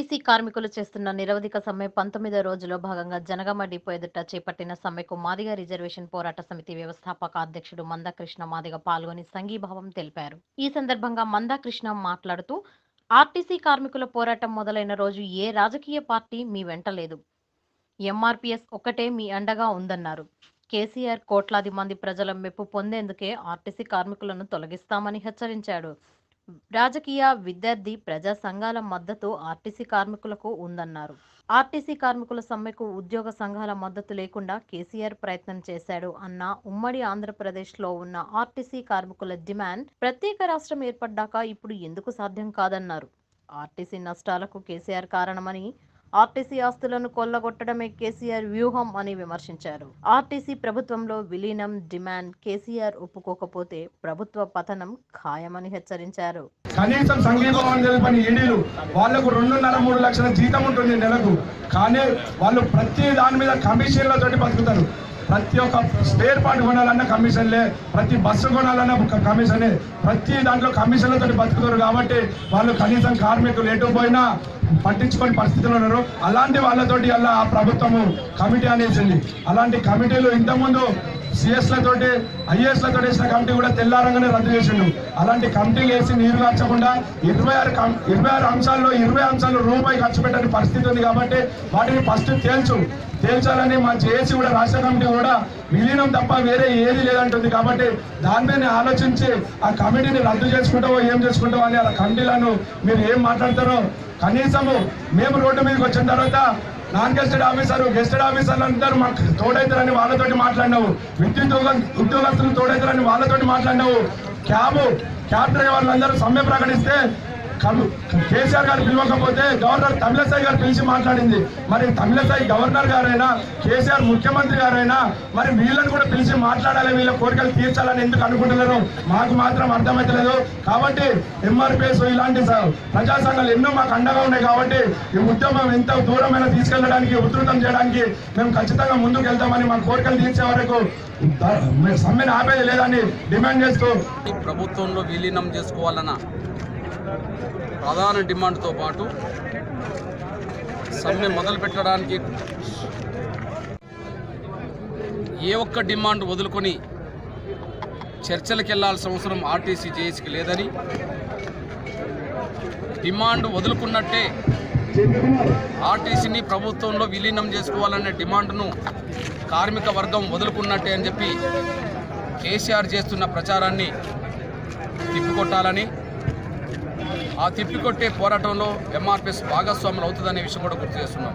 RTC కార్మికులు చేస్తున్న నిరవధిక సమ్మె పంతొమ్మిదో రోజులో భాగంగా జనగామ డిపో ఎదుట చేపట్టిన సమ్మెకు మాదిగ రిజర్వేషన్ పోరాట సమితి వ్యవస్థాపక అధ్యక్షుడు మందకృష్ణ మాదిగ పాల్గొని సంఘీభావం తెలిపారు ఈ సందర్భంగా మందకృష్ణ మాట్లాడుతూ ఆర్టీసీ కార్మికుల పోరాటం మొదలైన రోజు ఏ రాజకీయ పార్టీ మీ వెంట లేదు ఎంఆర్పీఎస్ ఒకటే మీ అండగా ఉందన్నారు కేసీఆర్ కోట్లాది మంది ప్రజల మెప్పు పొందేందుకే ఆర్టీసీ కార్మికులను తొలగిస్తామని హెచ్చరించాడు రాజకీయ విద్యార్థి ప్రజా సంఘాల మద్దతు ఆర్టీసీ కార్మికులకు ఉందన్నారు ఆర్టీసీ కార్మికుల సమ్మెకు ఉద్యోగ సంఘాల మద్దతు లేకుండా కేసీఆర్ ప్రయత్నం చేశాడు అన్న ఉమ్మడి ఆంధ్రప్రదేశ్లో ఉన్న ఆర్టీసీ కార్మికుల డిమాండ్ ప్రత్యేక రాష్ట్రం ఏర్పడ్డాక ఇప్పుడు ఎందుకు సాధ్యం కాదన్నారు ఆర్టీసీ నష్టాలకు కేసీఆర్ కారణమని ఆర్టీసీ ఆస్తులను కొల్లగొట్టడమే కేసీఆర్ వ్యూహం అని విమర్శించారు ఆర్టీసీ ప్రభుత్వంలో విలీనం డిమాండ్ కేసీఆర్ ఒప్పుకోకపోతే ప్రభుత్వ పతనం ఖాయమని హెచ్చరించారు కనీసం సంఘీభావం తెలిపని ఈడీలు వాళ్లకు రెండున్నర మూడు లక్షల జీతం ఉంటుంది నెలకు కానీ వాళ్ళు ప్రతి దాని మీద కమిషన్లతోటి బతుకుతారు ప్రతి ఒక్క స్పేర్ పార్ట్ కొనాలన్నా కమిషన్లే ప్రతి బస్సు కొనాలన్నా ఒక కమిషనే ప్రతి దాంట్లో కమిషన్లతోటి బతుకుతారు కాబట్టి వాళ్ళు కనీసం కార్మికులు ఎటు పోయినా పట్టించుకొని పరిస్థితులు ఉన్నారు అలాంటి వాళ్ళతోటి అలా ఆ ప్రభుత్వము కమిటీ అనేసింది అలాంటి కమిటీలు ఇంతకుముందు సిఎస్లతోటి ఐఏఎస్లతో వేసిన కమిటీ కూడా తెల్లారంగానే రద్దు చేసిండు అలాంటి కమిటీలు వేసి నీరు కార్చకుండా ఇరవై ఆరు కం- ఇరవై ఆరు అంశాల్లో ఇరవై అంశాలు రూపాయి ఖర్చు పెట్టని పరిస్థితి ఉంది కాబట్టి వాటిని ఫస్ట్ తేల్చు తేల్చాలని మా జేఏసీ కూడా రాష్ట్ర కమిటీ కూడా విలీనం తప్ప వేరే ఏది లేదంటుంది కాబట్టి దాని మీద ఆలోచించి ఆ కమిటీని రద్దు చేసుకుంటావో ఏం చేసుకుంటావో అని ఆ కమిటీలను మీరు ఏం మాట్లాడతారో కనీసము మేము రోడ్డు మీదకి వచ్చిన తర్వాత నాన్ గెస్టెడ్ ఆఫీసర్ గెస్టెడ్ ఆఫీసర్లు అందరూ మాకు తోడైతారని వాళ్ళతోటి మాట్లాడినావు విద్యుత్ ఉద్యోగ- ఉద్యోగస్తులు తోడైతారని వాళ్ళతోటి మాట్లాడినావు క్యాబ్ క్యాబ్ డ్రైవర్లు అందరూ సమ్మె ప్రకటిస్తే కమ్- కేసీఆర్ గారు పిలవకపోతే గవర్నర్ తమిళసాయి గారు పిలిచి మాట్లాడింది మరి తమిళసాయి గవర్నర్ గారైనా కేసీఆర్ ముఖ్యమంత్రి గారైనా మరి వీళ్ళని కూడా పిలిచి మాట్లాడాలి వీళ్ళ కోరికలు తీర్చాలని ఎందుకు అనుకుంటున్నారు మాకు మాత్రం అర్థమవుతలేదు కాబట్టి ఎంఆర్పిఎస్ ఇలాంటి స- ప్రజా సంఘాలు ఎన్నో మాకు అండగా ఉన్నాయి కాబట్టి ఈ ఉద్యమం ఎంత దూరమైనా తీసుకెళ్ళడానికి ఉధృతం చేయడానికి మేము ఖచ్చితంగా ముందుకు వెళ్తామని మా కోరికలు తీర్చే వరకు ద- మేము సమ్మెను ఆపేది లేదని డిమాండ్ చేస్తూ ఈ ప్రభుత్వంలో విలీనం చేసుకోవాలన్న ప్రధాన డిమాండ్తో పాటు సమ్మె మొదలు పెట్టడానికి ఏ ఒక్క డిమాండ్ వదులుకొని చర్చలకు వెళ్లాల్సిన అవసరం ఆర్టీసీ జేఏసీకి లేదని డిమాండ్ వదులుకున్నట్టే ఆర్టీసీని ప్రభుత్వంలో విలీనం చేసుకోవాలనే డిమాండ్ను కార్మిక వర్గం వదులుకున్నట్టే అని చెప్పి కేసీఆర్ చేస్తున్న ప్రచారాన్ని తిప్పికొట్టాలని ఆ తిప్పికొట్టే పోరాటంలో ఎంఆర్పిఎస్ భాగస్వాములు అవుతుందనే విషయం కూడా గుర్తు చేస్తున్నాం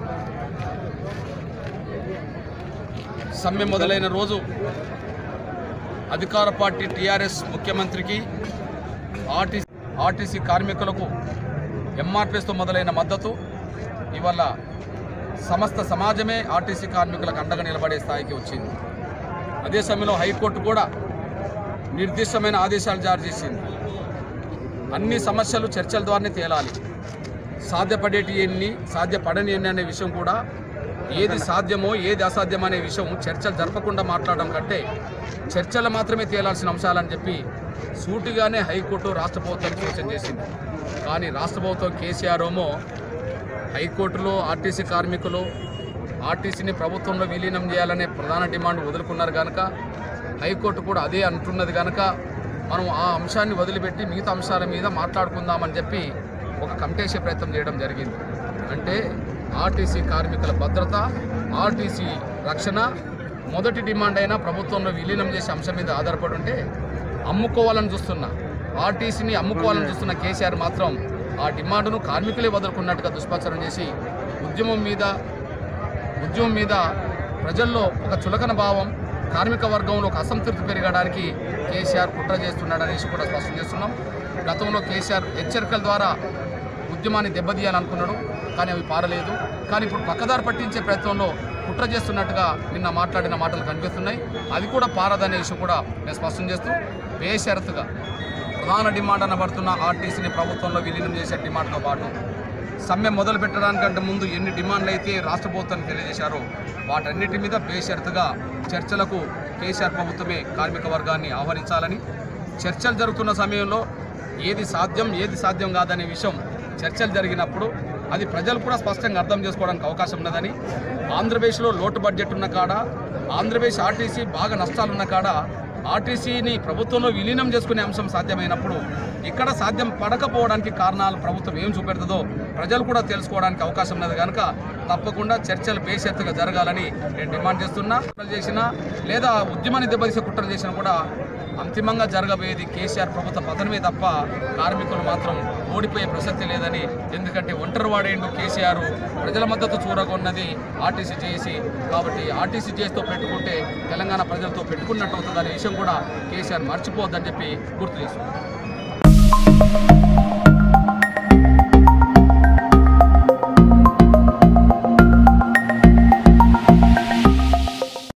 సమ్మె మొదలైన రోజు అధికార పార్టీ టీఆర్ఎస్ ముఖ్యమంత్రికి ఆర్టీసీ ఆర్టీసీ కార్మికులకు ఎంఆర్పిఎస్తో మొదలైన మద్దతు ఇవాళ సమస్త సమాజమే ఆర్టీసీ కార్మికులకు అండగా నిలబడే స్థాయికి వచ్చింది అదే సమయంలో హైకోర్టు కూడా నిర్దిష్టమైన ఆదేశాలు జారీ చేసింది అన్ని సమస్యలు చర్చల ద్వారానే తేలాలి సాధ్యపడేటి ఎన్ని సాధ్యపడని ఎన్ని అనే విషయం కూడా ఏది సాధ్యమో ఏది అసాధ్యమో అనే విషయం చర్చలు జరపకుండా మాట్లాడడం కంటే చర్చలు మాత్రమే తేలాల్సిన అంశాలని చెప్పి సూటిగానే హైకోర్టు రాష్ట్ర ప్రభుత్వం సూచన చేసింది కానీ రాష్ట్ర ప్రభుత్వం కేసీఆర్ ఏమో హైకోర్టులో ఆర్టీసీ కార్మికులు ఆర్టీసీని ప్రభుత్వంలో విలీనం చేయాలనే ప్రధాన డిమాండ్ వదులుకున్నారు కనుక హైకోర్టు కూడా అదే అంటున్నది కనుక మనం ఆ అంశాన్ని వదిలిపెట్టి మిగతా అంశాల మీద మాట్లాడుకుందామని చెప్పి ఒక కమిటేసే ప్రయత్నం చేయడం జరిగింది అంటే ఆర్టీసీ కార్మికుల భద్రత ఆర్టీసీ రక్షణ మొదటి డిమాండ్ అయినా ప్రభుత్వంలో విలీనం చేసే అంశం మీద ఆధారపడి ఉంటే అమ్ముకోవాలని చూస్తున్న ఆర్టీసీని అమ్ముకోవాలని చూస్తున్న కేసీఆర్ మాత్రం ఆ డిమాండ్ను కార్మికులే వదులుకున్నట్టుగా దుష్ప్రచారం చేసి ఉద్యమం మీద ఉద్యమం మీద ప్రజల్లో ఒక చులకన భావం కార్మిక వర్గంలో ఒక అసంతృప్తి పెరగడానికి కేసీఆర్ కుట్ర చేస్తున్నాడనేసి కూడా స్పష్టం చేస్తున్నాం గతంలో కేసీఆర్ హెచ్చరికల ద్వారా ఉద్యమాన్ని దెబ్బతీయాలనుకున్నాడు కానీ అవి పారలేదు కానీ ఇప్పుడు పక్కదారి పట్టించే ప్రయత్నంలో కుట్ర చేస్తున్నట్టుగా నిన్న మాట్లాడిన మాటలు కనిపిస్తున్నాయి అది కూడా పారదనే విషయం కూడా నేను స్పష్టం చేస్తూ బేషరతుగా ప్రధాన డిమాండ్ అనబడుతున్న ఆర్టీసీని ప్రభుత్వంలో విలీనం చేసే డిమాండ్తో పాటు సమ్మె మొదలు పెట్టడానికంటే ముందు ఎన్ని డిమాండ్లు అయితే రాష్ట్ర ప్రభుత్వానికి తెలియజేశారో వాటన్నిటి మీద బేషరతుగా చర్చలకు కేసీఆర్ ప్రభుత్వమే కార్మిక వర్గాన్ని ఆహ్వానించాలని చర్చలు జరుగుతున్న సమయంలో ఏది సాధ్యం ఏది సాధ్యం కాదనే విషయం చర్చలు జరిగినప్పుడు అది ప్రజలు కూడా స్పష్టంగా అర్థం చేసుకోవడానికి అవకాశం ఉన్నదని ఆంధ్రప్రదేశ్లో లోటు బడ్జెట్ ఉన్న కాడ ఆంధ్రప్రదేశ్ ఆర్టీసీ బాగా నష్టాలున్న కాడ ఆర్టీసీని ప్రభుత్వంలో విలీనం చేసుకునే అంశం సాధ్యమైనప్పుడు ఇక్కడ సాధ్యం పడకపోవడానికి కారణాలు ప్రభుత్వం ఏం చూపెడుతుందో ప్రజలు కూడా తెలుసుకోవడానికి అవకాశం ఉన్నది కనుక తప్పకుండా చర్చలు బేషెత్తుగా జరగాలని నేను డిమాండ్ చేస్తున్నా కుట్రలు చేసినా లేదా ఉద్యమాన్ని దెబ్బతీసే కుట్రలు చేసినా కూడా అంతిమంగా జరగబోయేది కేసీఆర్ ప్రభుత్వ పతనమే తప్ప కార్మికులు మాత్రం ఓడిపోయే ప్రసక్తి లేదని ఎందుకంటే ఒంటరి వాడేండు కేసీఆర్ ప్రజల మద్దతు చూరగొన్నది ఆర్టీసీ చేసి కాబట్టి ఆర్టీసీ చేసితో పెట్టుకుంటే తెలంగాణ ప్రజలతో పెట్టుకున్నట్టు అవుతుందనే విషయం కూడా కేసీఆర్ మర్చిపోవద్దని చెప్పి గుర్తు చేస్తున్నారు